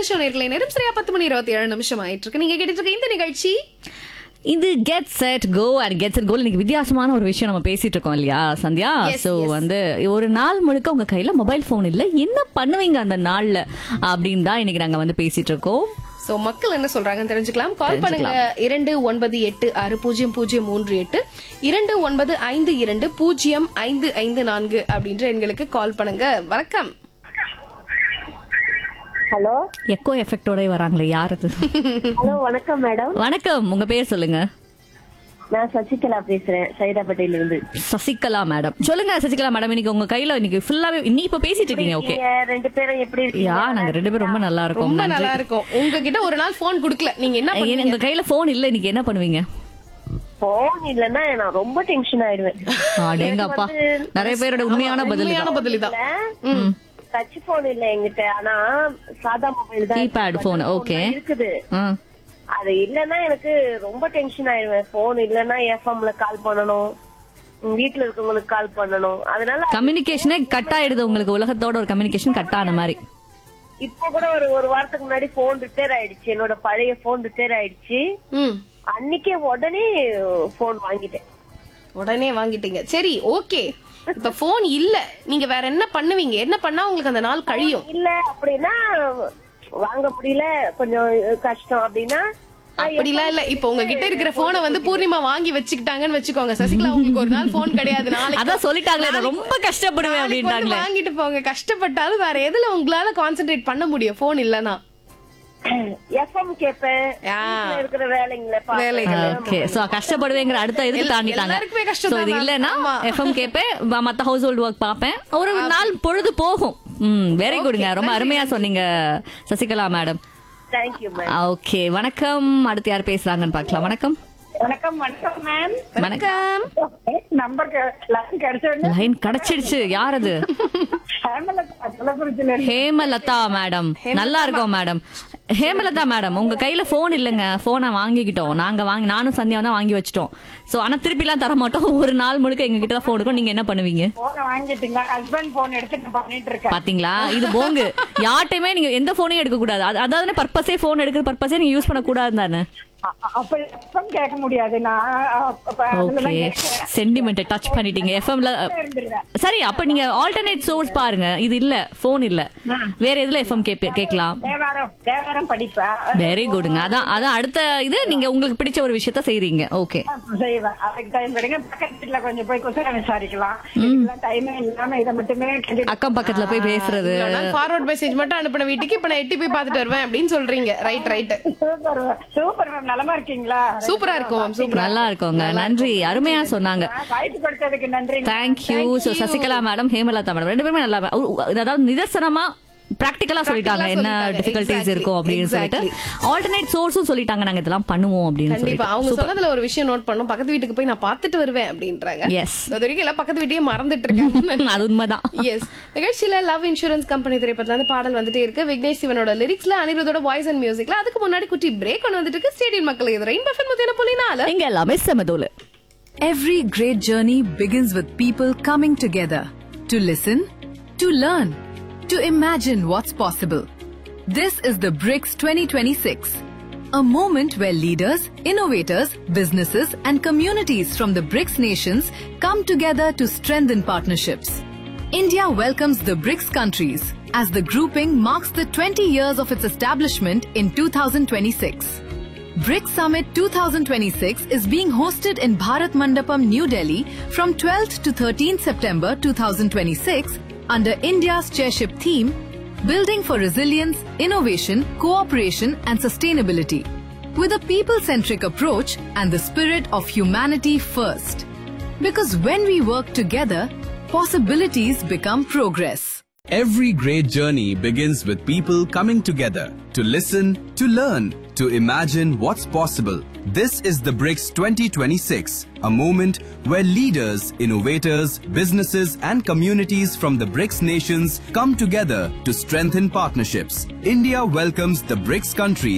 Show நேர்களை நேரம் சரியா பத்து மணி இருபத்தி ஏழு நிமிஷம் ஆயிட்டு இருக்கு நீங்க கேட்டுட்டு இருக்க இந்த நிகழ்ச்சி இது get set go and get set goal இன்னைக்கு வித்தியாசமான ஒரு விஷயம் நம்ம பேசிட்டு இருக்கோம் இல்லையா சந்தியா Yes, சோ yes. வந்து ஒரு நாள் முழுக்க உங்க கையில மொபைல் போன் இல்ல என்ன பண்ணுவீங்க அந்த நாள்ல அப்படின்னு தான் இன்னைக்கு நாங்க வந்து பேசிட்டு இருக்கோம் சோ மக்கள் என்ன சொல்றாங்கன்னு தெரிஞ்சுக்கலாம் கால் பண்ணுங்க இரண்டு ஒன்பது எட்டு ஆறு பூஜ்ஜியம் பூஜ்ஜியம் மூன்று எட்டு இரண்டு ஒன்பது ஐந்து இரண்டு பூஜ்ஜியம் ஐந்து ஐந்து நான்கு அப்படின்ற எண்களுக்கு கால் பண்ணுங்க வணக்கம் ஹலோ எக்கோ எஃபெக்டோட வராங்களே யார் அது ஹலோ வணக்கம் மேடம் வணக்கம் உங்க பேர் சொல்லுங்க நான் சசிகலா பேசுறேன் சைதாப்பேட்டையில இருந்து சசிகலா மேடம் சொல்லுங்க சசிகலா மேடம் இன்னைக்கு உங்க கையில இன்னைக்கு ஃபுல்லாவே நீ இப்ப பேசிட்டு இருக்கீங்க ஓகே நீங்க ரெண்டு பேரும் எப்படி இருக்கீங்க யா நாங்க ரெண்டு பேரும் ரொம்ப நல்லா இருக்கோம் ரொம்ப நன்றி. நல்லா இருக்கும் உங்ககிட்ட ஒரு நாள் போன் குடுக்கல நீங்க என்ன ஏன் பண்ணுவீங்க உங்க கையில போன் இல்ல இன்னைக்கு என்ன பண்ணுவீங்க போன் இல்லன்னா நான் ரொம்ப டென்ஷன் ஆயிடுவேன் அடேங்கப்பா நிறைய பேரோட உண்மையான பதில் உண்மையான பதில் தான் டச் போன் இல்ல என்கிட்ட ஆனா சாதா மொபைல் தான் Keypad phone, okay. இருக்குது ஆ. அது இல்லன்னா எனக்கு ரொம்ப டென்ஷன் ஆயிடுவேன் போன் இல்லன்னா எஃப்எம்ல கால் பண்ணணும் உம், வீட்ல இருக்கவங்களுக்கு கால் பண்ணணும் அதனால கம்யூனிகேஷனே கட் ஆயிடுது உங்களுக்கு உலகத்தோட ஒரு கம்யூனிகேஷன் கட் ஆன மாதிரி இப்ப கூட ஒரு ஒரு வாரத்துக்கு முன்னாடி போன் ரிப்பேர் ஆயிடுச்சு என்னோட பழைய போன் ரிப்பேர் ஆயிடுச்சு ம் அன்னைக்கே உடனே போன் வாங்கிட்டேன் உடனே வாங்கிட்டீங்க சரி ஓகே இப்ப போன் இல்ல நீங்க வேற என்ன பண்ணுவீங்க என்ன பண்ணா உங்களுக்கு அந்த நாள் கழியும் இல்ல அப்படின்னா வாங்க முடியல கொஞ்சம் கஷ்டம் அப்படின்னா அப்படிலாம் இல்ல இப்ப உங்ககிட்ட இருக்கிற போனை வந்து பூர்ணிமா வாங்கி வச்சுக்கிட்டாங்கன்னு வச்சுக்கோங்க சசிகலா உங்களுக்கு ஒரு நாள் போன் கிடையாது நாளைக்கு அதான் சொல்லிட்டாங்களே நான் ரொம்ப கஷ்டப்படுவேன் நாளைக்கு வந்து அப்படின்ட்டாங்களே வாங்கிட்டு போங்க கஷ்டப்பட்டாலும் வேற எதுல உங்களால கான்சென்ட்ரேட் பண்ண முடியும் போன் இல்லனா எஃப்எம் கேப்பேன் ஆ. வீட்ல இருக்கிற வேலைங்களை வேலைகள். ஓகே சோ கஷ்டப்படுவேங்கிற அடுத்த இதுக்கு எல்லா- தாண்டிட்டாங்க எல்லாருக்குமே கஷ்டம் So, இது தான் இல்லன்னா ஆமா. எஃப்எம் கேப்பேன் ம- மத்த ஹவுஸ் ஹோல்ட் ஒர்க் பாப்பேன் ஒரு நாள் பொழுது போகும் ம் வெரி குட்ங்க ரொம்ப அருமையா சொன்னீங்க Sasikala madam thank you ma'am okay வணக்கம் அடுத்து யார் பேசுறாங்கன்னு பார்க்கலாம் வணக்கம் வணக்கம் வணக்கம் மேம் வணக்கம் நம்பர் லைன் கிடைச்ச லைன் கிடைச்சிடுச்சு யார் அது கள்ளக்குறிச்சியில ஹேமலதா மேடம் நல்லா இருக்கோம் மேடம் ஹேமலதா மேடம் உங்க கையில போன் இல்லங்க போனை வாங்கிக்கிட்டோம் நாங்க வாங்கி நானும் சந்தியா தான் வாங்கி வச்சிட்டோம் சோ ஆனா திருப்பி எல்லாம் தர மாட்டோம் ஒரு நாள் முழுக்க எங்க கிட்ட தான் போன் இருக்கும் நீங்க என்ன பண்ணுவீங்க போன வாங்கிட்டீங்களா ஹஸ்பண்ட் போன் எடுத்துட்டு பண்ணிட்டு இருக்கேன் பாத்தீங்களா இது போங்கு யார்ட்டையுமே நீங்க எந்த போனையும் எடுக்க கூடாது அது- அதாவது பர்பஸே போன் எடுக்கிற பர்பஸே நீங்க யூஸ் பண்ண கூடாது தானே அ- அ- அப்ப எஃப்எம் கேட்க முடியாது நான் அ- அப்ப அதுலதான் ஓகே கேட்கிறேன். சென்டிமெண்ட் டச் பண்ணிட்டீங்க எஃப்எம்ல இருந்துருவேன். சரி அப்ப நீங்க ஆல்டர்னேட் சோர்ஸ் பாருங்க இது இல்ல போன் இல்ல வேற எதுல எஃப்எம் கேட்கலாம் தேவாரம் தேவாரம் படிப்பேன் வெரி குட்ங்க அதான் அதான் அடுத்த இது நீங்க உங்களுக்கு பிடிச்ச ஒரு விஷயத்த செய்றீங்க ஓகே செய்வேன் அதுக்கு டைம் கிடைங்க பக்கத்து வீட்டுல கொஞ்சம் போய் குசலம் விசாரிக்கலாம் இதுக்கெல்லாம் டைமே இல்லாம இதை மட்டுமே கண்டிப்பா அக்கம் பக்கத்துல போய் பேசுறது ஃபார்வர்ட் மெசேஜ் மட்டும் அனுப்பின வீட்டுக்கு இப்ப நான் எட்டி போய் பாத்துட்டு வருவேன் அப்படின்னு சொல்றீங்க right right super super ma'am நலமா இருக்கீங்களா சூப்பரா இருக்கும் மேம் சூப்பரா நல்லா இருக்கோங்க நன்றி அருமையா சொன்னாங்க வாய்ப்பு கொடுத்ததுக்கு நன்றி thank you so Sasikala madam Hemalatha madam ரெண்டு பேருமே நல்லா உ- உ- அதாவது நிதர்சனமா பிராக்டிகலா சொல்லிட்டாங்க என்ன சொல்லிட்டாங்க. Difficulties Exactly. இருக்கும் அப்படின்னு சொல்லிட்டு ஆல்டர்னேட் சோர்ஸும் சொல்லிட்டாங்க நாங்க இதெல்லாம் பண்ணுவோம் அப்படின்னு கண்டிப்பா சொல்லிட்டு அவங்க சொன்னதுல ஒரு விஷயம் நோட் பண்ணும் பக்கத்து வீட்டுக்கு போய் நான் பாத்துட்டு வருவேன் அப்படின்றாங்க எஸ் அது வரைக்கும் எல்லாம் பக்கத்து வீட்டையே மறந்துட்டு இருக்காங்க அது உண்மைதான் எஸ் நிகழ்ச்சியில லவ் இன்சூரன்ஸ் கம்பெனி திரைப்படத்துல இருந்து பாடல் வந்துட்டே இருக்கு விக்னேஷ் சிவனோட லிரிக்ஸ்ல அனிருத்தோட வாய்ஸ் அண்ட் மியூசிக்ல அதுக்கு முன்னாடி குட்டி பிரேக் ஒன்று வந்துட்டு இருக்கு ஸ்டேடியம் மக்கள் இது ரெயின் பஃபன் முத்தின புள்ளினால இங்க எல்லாமே செமதோல Every great journey begins with people coming together to listen, to learn, to imagine what's possible. This is the BRICS 2026, a moment where leaders, innovators, businesses, and communities from the BRICS nations come together to strengthen partnerships. India welcomes the BRICS countries as the grouping marks the 20 years of its establishment in 2026. BRICS Summit 2026 is being hosted in Bharat Mandapam, New Delhi from 12th to 13th September 2026 under India's chairship theme Building for Resilience, Innovation, Cooperation and Sustainability with a people-centric approach and the spirit of humanity first. Because when we work together, possibilities become progress. Every great journey begins with people coming together to listen, to learn, to imagine what's possible. This is the BRICS 2026, a moment where leaders, innovators, businesses, and communities from the BRICS nations come together to strengthen partnerships. India welcomes the BRICS countries